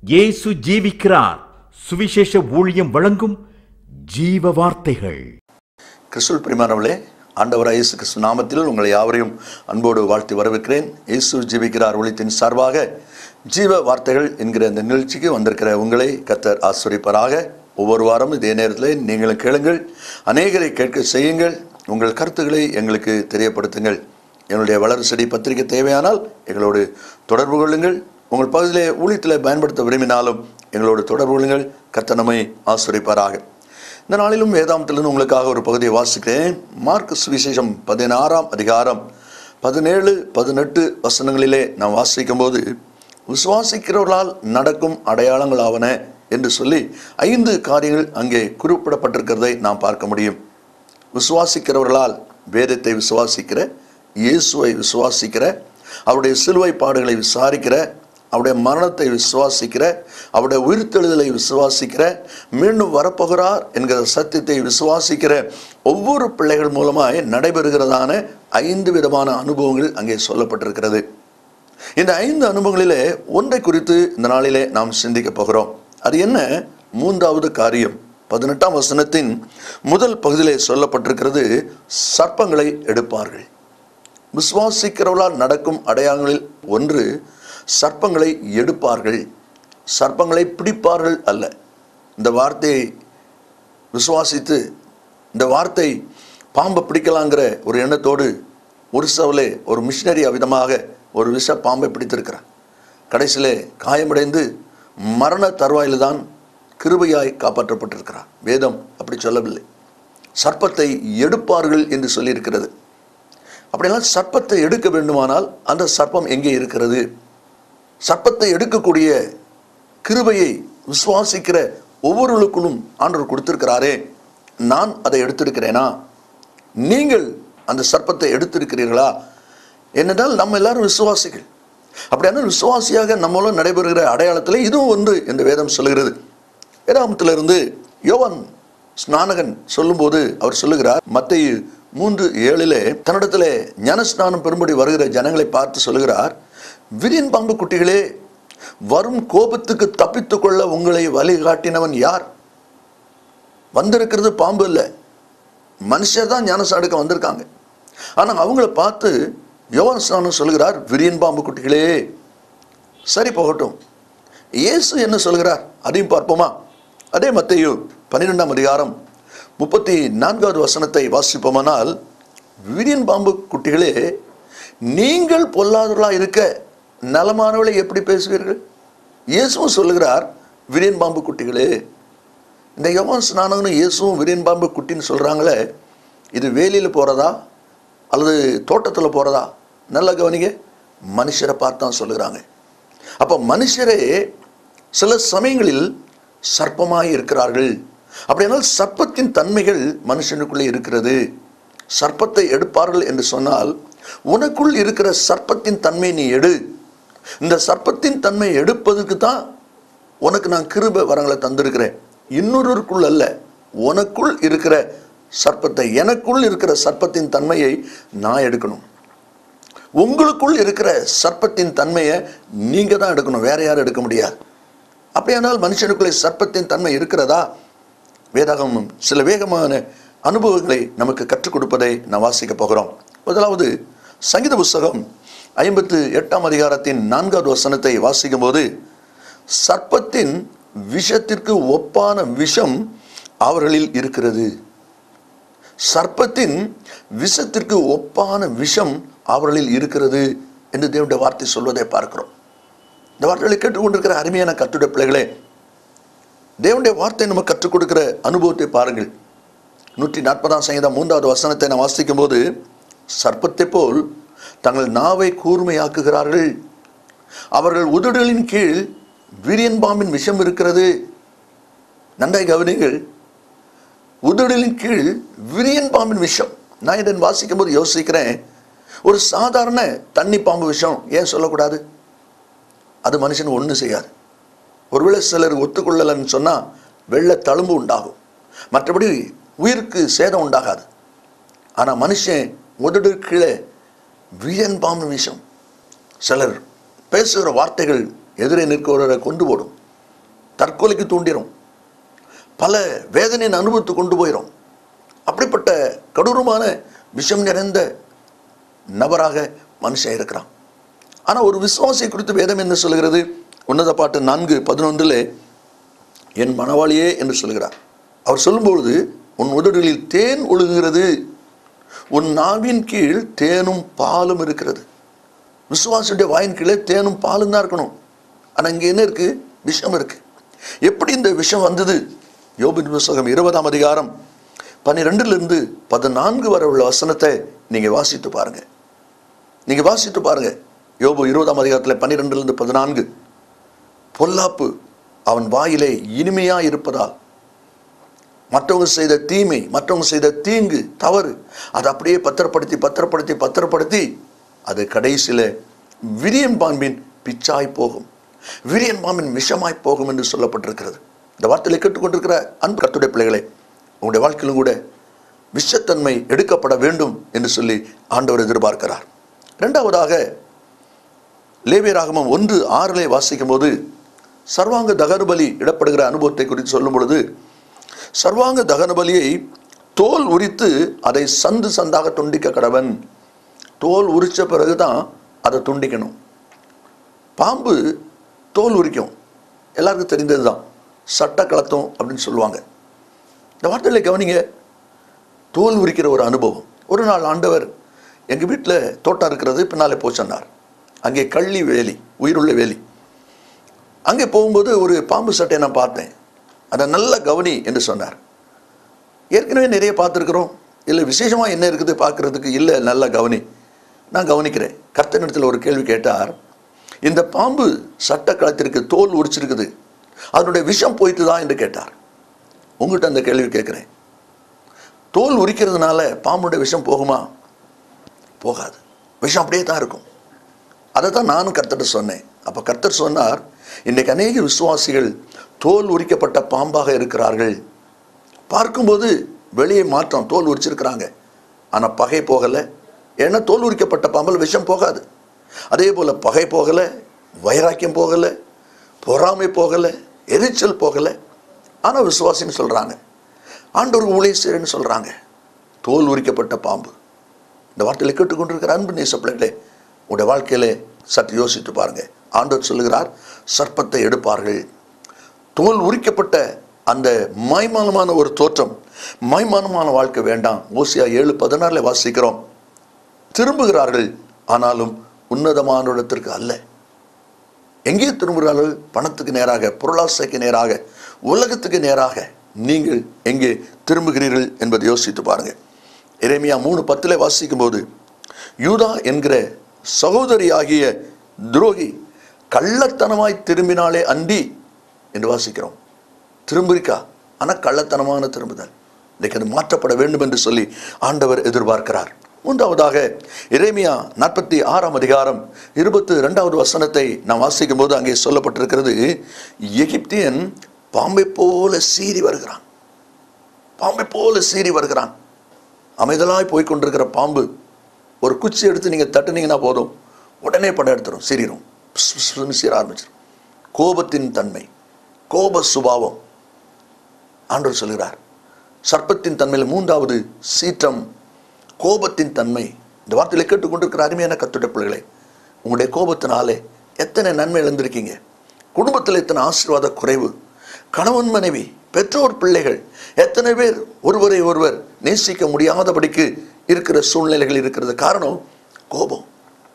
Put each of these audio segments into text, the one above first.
இயேசு ஜீவிக்கிறார் சுவிசேஷ ஊழியம் வழங்கும் ஜீவ வார்த்தைகள் கிறிஸ்துவ பிரிமானவர்களே ஆண்டவர் இயேசு கிறிஸ்து நாமத்தில் உங்களை யாவரையும் அன்போடு வாழ்த்தி வரவேற்கிறேன் இயேசு ஜீவிக்கிறார் ஒளித்தின் சார்பாக ஜீவ வார்த்தைகள் என்கிற இந்த நிகழ்ச்சிக்கு வந்திருக்கிற உங்களை கத்தர் ஆசிரியப்பராக ஒவ்வொரு வாரம் இதே நேரத்தில் நீங்களும் கேளுங்கள் அநேகரை கேட்க செய்யுங்கள் உங்கள் கருத்துக்களை எங்களுக்கு தெரியப்படுத்துங்கள் எங்களுடைய வளர்ச்சி பத்திரிகை தேவையானால் எங்களோடு தொடர்பு கொள்ளுங்கள் உங்கள் பகுதியிலே ஊழியத்தில் பயன்படுத்த விரும்பினாலும் எங்களோடு தொடர்பு கொள்ளுங்கள் கர்த்தர் நம்மை ஆசிரியப்பாராக இந்த நாளிலும் வேதாந்தத்திலிருந்து உங்களுக்காக ஒரு பகுதியை வாசிக்கிறேன் மார்க் சுவிசேஷம் பதினாறாம் அதிகாரம் பதினேழு பதினெட்டு வசனங்களிலே நாம் வாசிக்கும் போது விசுவாசிக்கிறவர்களால் நடக்கும் அடையாளங்களாவன என்று சொல்லி ஐந்து காரியங்கள் அங்கே குறிப்பிடப்பட்டிருக்கிறதை நாம் பார்க்க முடியும் விசுவாசிக்கிறவர்களால் வேதத்தை விசுவாசிக்கிற இயேசுவை விசுவாசிக்கிற அவருடைய சிலுவை பாடுகளை விசாரிக்கிற அவருடைய மரணத்தை விசுவாசிக்கிற அவருடைய உயிர்த்தெழுதலை விசுவாசிக்கிற மீண்டும் வரப்போகிறார் என்கிற சத்தியத்தை விசுவாசிக்கிற ஒவ்வொரு பிள்ளைகள் மூலமாய் நடைபெறுகிறதான ஐந்து விதமான அனுபவங்கள் அங்கே சொல்லப்பட்டிருக்கிறது இந்த ஐந்து அனுபவங்களிலே ஒன்றை குறித்து இந்த நாளிலே நாம் சிந்திக்க போகிறோம் அது என்ன மூன்றாவது காரியம் பதினெட்டாம் வசனத்தின் முதல் பகுதியிலே சொல்லப்பட்டிருக்கிறது சர்ப்பங்களை எடுப்பார்கள் விசுவாசிக்கிறவர்களால் நடக்கும் அடையாளங்களில் ஒன்று சர்ப்பங்களை எடுப்பார்கள் சர்ப்பங்களை பிடிப்பார்கள் அல்ல இந்த வார்த்தையை விசுவாசித்து இந்த வார்த்தை பாம்பை பிடிக்கலாங்கிற ஒரு எண்ணத்தோடு ஒரிசாவிலே ஒரு மிஷினரி விதமாக ஒரு விஷ பாம்பை பிடித்திருக்கிறார் கடைசியிலே காயமடைந்து மரண தருவாயில் தான் கிருபையாய் காப்பாற்றப்பட்டிருக்கிறார் வேதம் அப்படி சொல்லவில்லை சர்ப்பத்தை எடுப்பார்கள் என்று சொல்லியிருக்கிறது அப்படியெல்லாம் சர்ப்பத்தை எடுக்க வேண்டுமானால் அந்த சர்ப்பம் எங்கே இருக்கிறது சர்ப்பத்தை எடுக்கக்கூடிய கிருபையை விசுவாசிக்கிற ஒவ்வொருவருக்குள்ளும் ஆண்டவர் கொடுத்திருக்கிறாரே நான் அதை எடுத்திருக்கிறேனா நீங்கள் அந்த சர்ப்பத்தை எடுத்திருக்கிறீர்களா என்னென்றால் நம்ம எல்லாரும் விசுவாசிகள் அப்படியான விசுவாசியாக நம்மளும் நடைபெறுகிற அடையாளத்தில் இதுவும் ஒன்று என்று வேதம் சொல்லுகிறது வேதாமத்திலிருந்து யோவன் ஸ்நானகன் சொல்லும்போது அவர் சொல்லுகிறார் மத்திய மூன்று ஏழிலே தன்னிடத்திலே ஞானஸ்நானம் பெரும்படி வருகிற ஜனங்களை பார்த்து சொல்லுகிறார் விரியன் பாம்பு குட்டிகளே வரும் கோபத்துக்கு தப்பித்துக் கொள்ள உங்களை வழிகாட்டினவன் யார் வந்திருக்கிறது பாம்பு இல்லை மனுஷர் தான் ஞானசாடுக்க வந்திருக்காங்க ஆனால் அவங்கள பார்த்து யோவான் ஸ்நானம் சொல்கிறார் விரியன் பாம்பு குட்டிகளே சரி போகட்டும் இயேசு என்ன சொல்கிறார் அதையும் பார்ப்போமா அதே மத்தையோ பன்னிரெண்டாம் அதிகாரம் முப்பத்தி நான்காவது வசனத்தை வாசிப்போமானால் விரியன் பாம்பு குட்டிகளே நீங்கள் பொல்லாதவர்களாக இருக்க நலமானவளை எப்படி பேசுவீர்கள் இயேசுவும் சொல்லுகிறார் விரியன் பாம்பு குட்டிகளே இந்த யோவான் ஸ்நானகனு இயேசுவும் விரியன் பாம்பு குட்டின்னு சொல்கிறாங்களே இது வேலியில் போகிறதா அல்லது தோட்டத்தில் போகிறதா நல்ல கவனிங்க மனுஷரை பார்த்து தான் சொல்லுகிறாங்க அப்போ மனுஷரே சில சமயங்களில் சர்ப்பமாய் இருக்கிறார்கள் அப்படியானால் சர்ப்பத்தின் தன்மைகள் மனுஷனுக்குள்ளே இருக்கிறது சர்ப்பத்தை எடுப்பார்கள் என்று சொன்னால் உனக்குள் இருக்கிற சர்ப்பத்தின் தன்மை நீ எடு இந்த சர்ப்பத்தின் தன்மை எடுப்பதுக்கு தான் உனக்கு நான் கிருப வரங்களை தந்திருக்கிறேன் இன்னொருக்குள் அல்ல உனக்குள் இருக்கிற சர்ப்பத்தை எனக்குள் இருக்கிற சர்ப்பத்தின் தன்மையை நான் எடுக்கணும் உங்களுக்குள் இருக்கிற சர்ப்பத்தின் தன்மையை நீங்கள் தான் எடுக்கணும் வேற யாரும் எடுக்க முடியாது அப்படியானால் மனுஷனுக்குள்ளே சர்ப்பத்தின் தன்மை இருக்கிறதா வேதாகமும் சில வேகமான அனுபவங்களை நமக்கு கற்றுக் கொடுப்பதை நாம் வாசிக்க போகிறோம் முதலாவது சங்கீத புஸ்தகம் ஐம்பத்து எட்டாம் அதிகாரத்தின் நான்காவது வசனத்தை வாசிக்கும் போது சர்ப்பத்தின் விஷத்திற்கு ஒப்பான விஷம் அவர்களில் இருக்கிறது சர்ப்பத்தின் விஷத்திற்கு ஒப்பான விஷம் அவர்களில் இருக்கிறது என்று தேவனுடைய வார்த்தை சொல்வதை பார்க்கிறோம் இந்த வார்த்தைகளை கேட்டுக்கொண்டிருக்கிற அருமையான கத்துடைய பிள்ளைகளே தேவனுடைய வார்த்தை நம்ம கற்றுக் கொடுக்கிற அனுபவத்தை பாருங்கள் நூற்றி நாற்பதாம் சங்கீதம் மூன்றாவது வசனத்தை நான் வாசிக்கும் போது சர்ப்பத்தை போல் தங்கள் நாவை கூர்மையாக்குகிறார்கள் அவர்கள் உதடுகளின் கீழ் விரியன் பாம்பின் விஷம் இருக்கிறது நன்றாய் கவனிங்கள் உதடலின் கீழ் விரியன் பாம்பின் விஷம் நான் இதை வாசிக்கும் போது யோசிக்கிறேன் ஒரு சாதாரண தண்ணி பாம்பு விஷம் ஏன் சொல்லக்கூடாது அது மனுஷன் ஒன்றும் செய்யாது ஒருவேளை சிலர் ஒத்துக்கொள்ளலன்னு சொன்னால் வெள்ளை தழும்பு உண்டாகும் மற்றபடி உயிருக்கு சேதம் உண்டாகாது ஆனால் மனுஷன் உதடு கீழே வியன் பாம்பு விஷம் சிலர் பேசுகிற வார்த்தைகள் எதிரே நிற்கிறவரை கொண்டு போடும் தற்கொலைக்கு தூண்டிடும் பல வேதனையின் அனுபவத்தை கொண்டு போயிடும் அப்படிப்பட்ட கொடூரமான விஷம் நிறைந்த நபராக மனுஷன் இருக்கிறான் ஆனால் ஒரு விசுவாசியை குறித்து வேதம் என்ன சொல்கிறது உன்னத பாட்டு நான்கு பதினொன்றில் என் மனவாளியே என்று சொல்கிறார் அவர் சொல்லும்பொழுது உன் உதடுகளில் தேன் ஒழுகுகிறது உன் நாவின் கீழ் தேனும் பாலும் இருக்கிறது விசுவாசியுடைய வாயின் கீழே தேனும் பாலும் தான் இருக்கணும் ஆனால் இங்கே என்ன இருக்கு விஷம் இருக்கு எப்படி இந்த விஷம் வந்தது யோபின் புஸ்தகம் இருபதாம் அதிகாரம் பன்னிரெண்டுலேருந்து பதினான்கு வரை உள்ள வசனத்தை நீங்கள் வாசித்து பாருங்க நீங்கள் வாசித்து பாருங்க யோபு இருபதாம் அதிகாரத்தில் பன்னிரெண்டுலேருந்து பதினான்கு பொல்லாப்பு அவன் வாயிலே இனிமையா இருப்பதால் மற்றவங்க செய்த தீமை மற்றவங்க செய்த தீங்கு தவறு அதை அப்படியே பத்திரப்படுத்தி பத்திரப்படுத்தி பத்திரப்படுத்தி அது கடைசியில் விரியன் பாம்பின் பிச்சாய் போகும் விரியன் பாம்பின் விஷமாய் போகும் என்று சொல்லப்பட்டிருக்கிறது இந்த வார்த்தையை கேட்டுக்கொண்டிருக்கிற அன்பு கத்துடைய பிள்ளைகளே உங்களுடைய வாழ்க்கையிலும் கூட விஷத்தன்மை எடுக்கப்பட வேண்டும் என்று சொல்லி ஆண்டவர் எதிர்பார்க்கிறார் இரண்டாவதாக லேவியராகமம் ஒன்று ஆறிலே வாசிக்கும் போது சர்வாங்க தகனபலி இடப்படுகிற அனுபவத்தை குறித்து சொல்லும் பொழுது சர்வாங்க தகனபலியை தோல் உரித்து அதை சந்து சந்தாக துண்டிக்க கடவன் தோல் உரிச்ச பிறகு தான் அதை துண்டிக்கணும் பாம்பு தோல் உரிக்கும் எல்லாருக்கும் தெரிந்தது தான் சட்ட கலத்தம் அப்படின்னு சொல்லுவாங்க இந்த வார்த்தையில கவனிங்க தோல் உரிக்கிற ஒரு அனுபவம் ஒரு நாள் ஆண்டவர் எங்கள் வீட்டில் தோட்டம் இருக்கிறது பின்னாலே போ சொன்னார் அங்கே கள்ளி வேலி உயிருள்ள வேலி அங்கே போகும்போது ஒரு பாம்பு சட்டையை நான் பார்த்தேன் அதை நல்ல கவனி என்று சொன்னார் ஏற்கனவே நிறைய பார்த்துருக்குறோம் இல்லை விசேஷமாக என்ன இருக்குது பார்க்குறதுக்கு இல்லை நல்ல கவனி நான் கவனிக்கிறேன் கர்த்தனிடத்தில் ஒரு கேள்வி கேட்டார் இந்த பாம்பு சட்ட களத்திற்கு தோல் உரிச்சிருக்குது அதனுடைய விஷம் போயிட்டு தான் என்று கேட்டார் உங்கள்கிட்ட அந்த கேள்வி கேட்குறேன் தோல் உரிக்கிறதுனால பாம்புடைய விஷம் போகுமா போகாது விஷம் அப்படியே தான் இருக்கும் அதை தான் நானும் கர்த்தர்ட்ட சொன்னேன் அப்போ கர்த்தர் சொன்னார் இன்றைக்கு அநேக விசுவாசிகள் தோல் உரிக்கப்பட்ட பாம்பாக இருக்கிறார்கள் பார்க்கும்போது வெளியே மாற்றம் தோல் உரிச்சிருக்கிறாங்க ஆனால் பகை போகலை ஏன்னா தோல் உரிக்கப்பட்ட பாம்பில் விஷம் போகாது அதே போல் பகை போகலை வைராக்கியம் போகலை பொறாமை போகலை எரிச்சல் போகலை ஆனால் விசுவாசின்னு சொல்கிறாங்க ஆண்டவருக்கு ஊழிய செய்கிறேன்னு சொல்கிறாங்க தோல் உரிக்கப்பட்ட பாம்பு இந்த வார்த்தையில் கேட்டுக்கொண்டிருக்கிற அன்பு நேச பிள்ளைகளே உங்களுடைய வாழ்க்கையிலே சற்று யோசித்து பாருங்க ஆண்டவர் சொல்லுகிறார் சர்ப்பத்தை எடுப்பார்கள் தோல் உரிக்கப்பட்ட அந்த மாய்மானமான ஒரு தோற்றம் மாய்மானமான வாழ்க்கை வேண்டாம் ஓசியா ஏழு பதினாறுல வாசிக்கிறோம் திரும்புகிறார்கள் ஆனாலும் உன்னதமான இடத்திற்கு அல்ல எங்கே திரும்புகிறார்கள் பணத்துக்கு நேராக பொருளாசைக்கு நேராக உலகத்துக்கு நேராக நீங்கள் எங்கே திரும்புகிறீர்கள் என்பதை யோசித்து பாருங்க இறைமையா மூணு பத்தில் வாசிக்கும் போது யூதா என்கிற சகோதரியாகிய துரோகி கள்ளத்தனமாய் திரும்பினாலே அண்டி என்று வாசிக்கிறோம் திரும்பிருக்கா ஆனால் கள்ளத்தனமான திரும்புதல் இன்றைக்கு அது மாற்றப்பட வேண்டும் என்று சொல்லி ஆண்டவர் எதிர்பார்க்கிறார் மூன்றாவதாக இறைமையா நாற்பத்தி ஆறாம் அதிகாரம் இருபத்தி ரெண்டாவது வசனத்தை நாம் வாசிக்கும் போது அங்கே சொல்லப்பட்டிருக்கிறது எகிப்தியன் பாம்பை போல சீறி வருகிறான் பாம்பை போல சீறி வருகிறான் அமைதலாய் போய் கொண்டிருக்கிற பாம்பு ஒரு குச்சி எடுத்து நீங்கள் தட்டுனீங்கன்னா போதும் உடனே படம் எடுத்துரும் சீரிடும் பிஸ் பிஸ் பிஸ்னு சீர ஆரம்பிச்சிடும் கோபத்தின் தன்மை கோப சுபாவம் ஆண்டவர் சொல்கிறார் சர்ப்பத்தின் தன்மையில் மூன்றாவது சீற்றம் கோபத்தின் தன்மை இந்த வார்த்தையில கேட்டுக்கொண்டிருக்கிற அருமையான கத்துட்ட பிள்ளைகளே உங்களுடைய கோபத்தினாலே எத்தனை நன்மை இழந்திருக்கீங்க குடும்பத்தில் எத்தனை ஆசீர்வாத குறைவு கணவன் மனைவி பெற்றோர் பிள்ளைகள் எத்தனை பேர் ஒருவரை ஒருவர் நேசிக்க முடியாதபடிக்கு இருக்கிற சூழ்நிலைகள் இருக்கிறது காரணம் கோபம்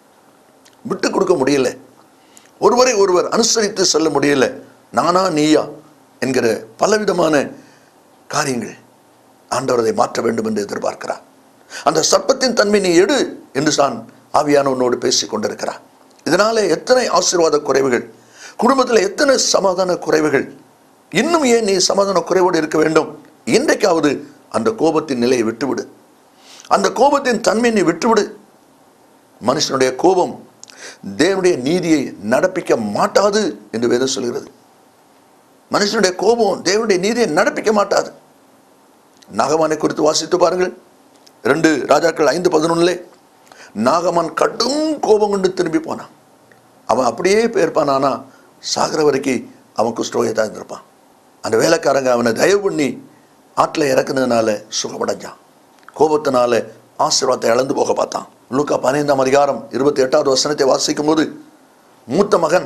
விட்டு கொடுக்க முடியல ஒருவரை ஒருவர் அனுசரித்து செல்ல முடியல நானா நீயா என்கிற பலவிதமான காரியங்கள் ஆண்டவர் அதை மாற்ற வேண்டும் என்று எதிர்பார்க்கிறார் அந்த சர்ப்பத்தின் தன்மை நீ எடு என்று தான் ஆவியானவனோடு பேசிக் கொண்டிருக்கிறார் இதனாலே எத்தனை ஆசீர்வாத குறைவுகள் குடும்பத்தில் எத்தனை சமாதான குறைவுகள் இன்னும் ஏன் நீ சமாதான குறைவோடு இருக்க வேண்டும் இன்றைக்காவது அந்த கோபத்தின் நிலையை விட்டுவிடு அந்த கோபத்தின் தன்மையை நீ விட்டுவிடு மனுஷனுடைய கோபம் தேவனுடைய நீதியை நடப்பிக்க மாட்டாது என்று வேதம் சொல்கிறது மனுஷனுடைய கோபம் தேவனுடைய நீதியை நடப்பிக்க மாட்டாது நாகமானை குறித்து வாசித்து பாருங்கள் ரெண்டு ராஜாக்கள் ஐந்து பதினொன்னுலே நாகமான் கடும் கோபம் கொண்டு திரும்பி போனான் அவன் அப்படியே போயிருப்பான் ஆனா சாகிற வரைக்கும் அவன் குஷ்டோயை தான் இருந்திருப்பான் அந்த வேலைக்காரங்க அவனை தயவு பண்ணி ஆற்றில் இறக்குனதுனால சுகமடைஞ்சான் கோபத்தினால ஆசீர்வாதத்தை இழந்து போக பார்த்தான் லூக்கா பதினைந்தாம் அதிகாரம் இருபத்தி எட்டாவது வசனத்தை வாசிக்கும் போது மூத்த மகன்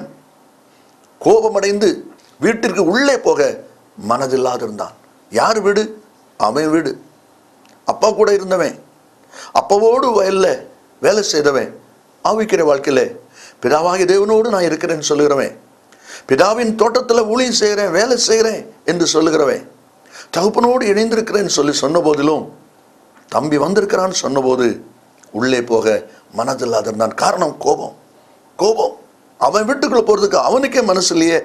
கோபமடைந்து வீட்டிற்கு உள்ளே போக மனதில்லாது இருந்தான் யார் வீடு அவன் வீடு அப்பா கூட இருந்தவன் அப்பாவோடு வயல்ல வேலை செய்தவன் ஆவிக்கிற வாழ்க்கையில பிதாவாகிய தேவனோடு நான் இருக்கிறேன்னு சொல்லுகிறவன் பிதாவின் தோட்டத்தில் ஊழியம் செய்கிறேன் வேலை செய்கிறேன் என்று சொல்லுகிறவன் தகப்பனோடு இணைந்திருக்கிறேன்னு சொல்லி சொன்ன போதிலும் தம்பி வந்திருக்கிறான்னு சொன்னபோது உள்ளே போக மனதில்லாத இருந்தான் காரணம் கோபம் கோபம் அவன் வீட்டுக்குள்ள போறதுக்கு அவனுக்கே மனசு இல்லையே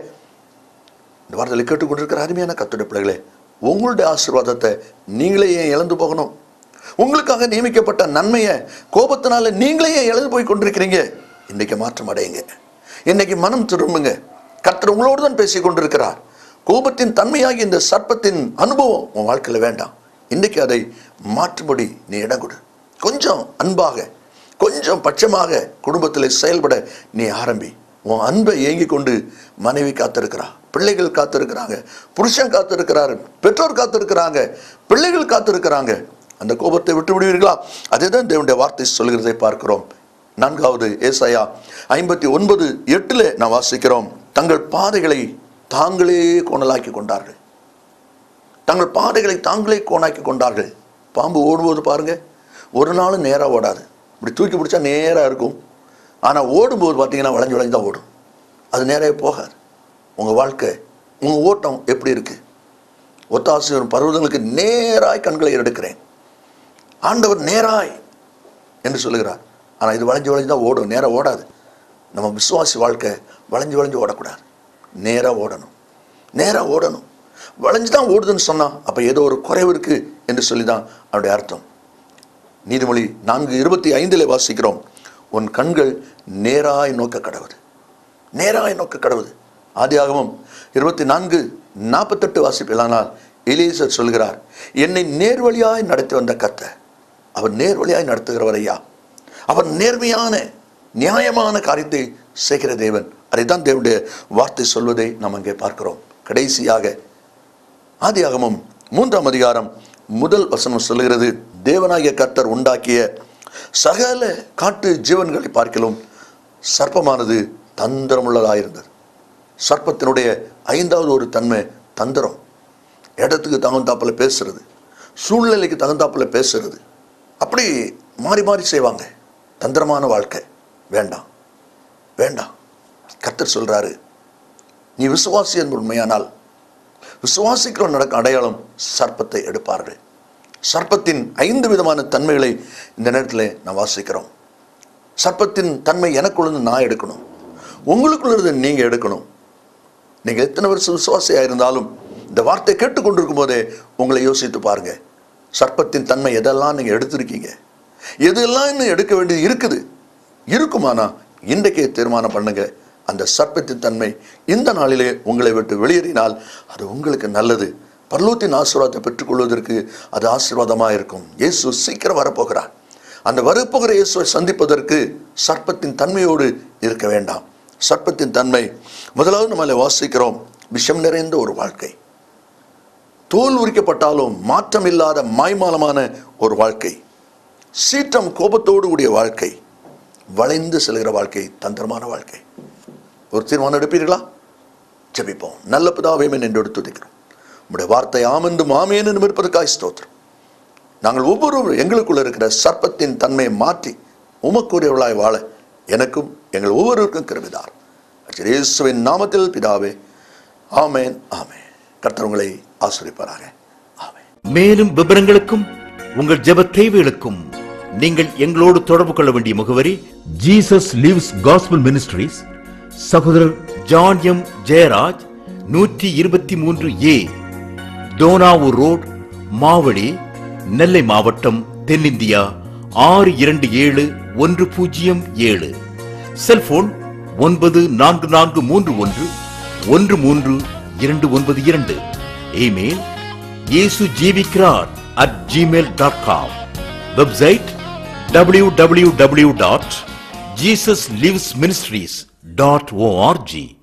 இந்த வார்த்தைகளை கேட்டுக்கொண்டிருக்கிற அருமையான கத்துடைய பிள்ளைகளே உங்களுடைய ஆசீர்வாதத்தை நீங்களே ஏன் இழந்து போகணும் உங்களுக்காக நியமிக்கப்பட்ட நன்மையை கோபத்தினால நீங்களே ஏன் இழந்து போய் கொண்டிருக்கிறீங்க இன்னைக்கு மாற்றம் அடையுங்க இன்னைக்கு மனம் திரும்புங்க கர்த்தர் உங்களோடு தான் பேசி கொண்டிருக்கிறார் கோபத்தின் தன்மையாகி இந்த சர்ப்பத்தின் அனுபவம் உன் வாழ்க்கையில் வேண்டாம் இன்னைக்கு அதை மாற்றும்படி நீ இடம் கொடு கொஞ்சம் அன்பாக கொஞ்சம் பட்சமாக குடும்பத்தில் செயல்பட நீ ஆரம்பி உன் அன்பை ஏங்கி கொண்டு மனைவி காத்திருக்கிறா பிள்ளைகள் காத்திருக்கிறாங்க புருஷன் காத்திருக்கிறாரு பெற்றோர் காத்திருக்கிறாங்க பிள்ளைகள் காத்திருக்கிறாங்க அந்த கோபத்தை விட்டு விடுவீர்களா அதே தான் தேவனுடைய வார்த்தை சொல்கிறதை பார்க்கிறோம் நான்காவது ஏசாயா ஐம்பத்தி ஒன்பது எட்டுல நான் வாசிக்கிறோம் தங்கள் பாதைகளை தாங்களே கோணலாக்கி கொண்டார்கள் தங்கள் பாதைகளை தாங்களே கோணாக்கி கொண்டார்கள் பாம்பு ஓடும்போது பாருங்க ஒரு நாளும் நேராக ஓடாது இப்படி தூக்கி பிடிச்சா நேராக இருக்கும் ஆனால் ஓடும்போது பார்த்தீங்கன்னா வளைஞ்சு வளைஞ்சு தான் ஓடும் அது நேராக போகாது உங்கள் வாழ்க்கை உங்கள் ஓட்டம் எப்படி இருக்கு ஒத்தாசியம் பருவதங்களுக்கு நேராய் கண்களை எடுக்கிறேன் ஆண்டவர் நேராய் என்று சொல்லுகிறார் ஆனால் இது வளைஞ்சு வளைஞ்சு தான் ஓடும் நேராக ஓடாது நம்ம விசுவாசி வாழ்க்கை வளைஞ்சு வளைஞ்சு ஓடக்கூடாது நேராக ஓடணும் நேராக ஓடணும் வளைஞ்சு தான் ஓடுதுன்னு சொன்னான் அப்போ ஏதோ ஒரு குறைவு இருக்கு என்று சொல்லி தான் அவருடைய அர்த்தம் நீதிமொழி நான்கு இருபத்தி ஐந்தில் வாசிக்கிறோம் உன் கண்கள் நேராய் நோக்க கடவுது நேராய் நோக்க கடவுது ஆதியாகமம் இருபத்தி நான்கு நாற்பத்தெட்டு வாசிப்பிலானால் எலீசர் சொல்கிறார் என்னை நேர்வழியாய் நடத்தி வந்த கத்த அவர் நேர்வழியாய் நடத்துகிறவர் ஐயா அவர் நேர்மையான நியாயமான காரியத்தை செய்கிற தேவன் அதைத்தான் தேவனுடைய வார்த்தை சொல்வதை நாம் அங்கே பார்க்கிறோம் கடைசியாக ஆதியாகமம் மூன்றாம் அதிகாரம் முதல் வசனம் சொல்லுகிறது தேவனாகிய கர்த்தர் உண்டாக்கிய சகல காட்டு ஜீவன்களை பார்க்கிலும் சர்ப்பமானது தந்திரமுள்ளதாயிருந்தது சர்ப்பத்தினுடைய ஐந்தாவது ஒரு தன்மை தந்திரம் இடத்துக்கு தகுந்தாப்புல பேசுறது சூழ்நிலைக்கு தகுந்தாப்புல பேசுறது அப்படி மாறி மாறி செய்வாங்க தந்திரமான வாழ்க்கை வேண்டாம் வேண்டாம் கர்த்தர் சொல்றாரு நீ விசுவாசி என்று உண்மையானால் விசுவாசிக்கிறோம் நடக்கும் அடையாளம் சர்ப்பத்தை எடுப்பார்கள் சர்ப்பத்தின் ஐந்து விதமான தன்மைகளை இந்த நேரத்தில் நான் வாசிக்கிறோம் சர்ப்பத்தின் தன்மை எனக்குள்ளது நான் எடுக்கணும் உங்களுக்குள்ளது நீங்க எடுக்கணும் நீங்க எத்தனை வருஷம் விசுவாசியா இருந்தாலும் இந்த வார்த்தை கேட்டுக்கொண்டிருக்கும் போதே உங்களை யோசித்து பாருங்க சர்ப்பத்தின் தன்மை எதெல்லாம் நீங்க எடுத்திருக்கீங்க எதெல்லாம் இன்னும் எடுக்க வேண்டியது இருக்குது இருக்குமானா இன்றைக்கே தீர்மானம் பண்ணுங்க அந்த சர்ப்பத்தின் தன்மை இந்த நாளிலே உங்களை விட்டு வெளியேறினால் அது உங்களுக்கு நல்லது பரலோத்தின் ஆசீர்வாதத்தை பெற்றுக்கொள்வதற்கு அது ஆசீர்வாதமாக இருக்கும் இயேசு சீக்கிரம் வரப்போகிறார் அந்த வரப்போகிற இயேசுவை சந்திப்பதற்கு சர்ப்பத்தின் தன்மையோடு இருக்க வேண்டாம் சர்ப்பத்தின் தன்மை முதலாவது நம்மளை வாசிக்கிறோம் விஷம் நிறைந்த ஒரு வாழ்க்கை தோல் உரிக்கப்பட்டாலும் மாற்றம் இல்லாத மாய்மாலமான ஒரு வாழ்க்கை சீற்றம் கோபத்தோடு கூடிய வாழ்க்கை வளைந்து செல்கிற வாழ்க்கை தந்திரமான வாழ்க்கை ஒரு தீர்மானம் எடுப்பீர்களா ஜெபிப்போம் நல்ல பிதாவே என்று துதிக்கிறோம் உம்முடைய வார்த்தை ஆமென்றும் ஆமேன் என்று இருப்பதற்காக ஸ்தோத்திரம் நாங்கள் ஒவ்வொருவரும் எங்களுக்குள்ள இருக்கிற சர்ப்பத்தின் தன்மையை மாற்றி உமக்குரியவர்களாய் வாழ எனக்கும் எங்கள் ஒவ்வொருவருக்கும் கிருபிதார் இயேசுவின் நாமத்தில் பிதாவே ஆமேன் ஆமேன் கர்த்தர் உங்களை ஆசிரிப்பாராக ஆமேன் மேலும் விவரங்களுக்கும் உங்கள் ஜெப தேவைகளுக்கும் நீங்கள் எங்களோடு தொடர்பு கொள்ள வேண்டிய முகவரி ஜீசஸ் லிவ்ஸ் காஸ்பல் மினிஸ்ட்ரீஸ் சகோதரர் ஜான் எம் ஜெயராஜ் நூற்றி இருபத்தி மூன்று ஏ தோனாவூர் ரோட் மாவடி நெல்லை மாவட்டம் தென்னிந்தியா ஆறு இரண்டு ஏழு ஒன்று பூஜ்ஜியம் ஏழு செல்போன் ஒன்பது நான்கு நான்கு மூன்று ஒன்று ஒன்று மூன்று இரண்டு ஒன்பது இரண்டு இமெயில் இயேசு ஜீவிக்கிறார் at Gmail dot com website W W W dot Jesus Lives Ministries dot O R G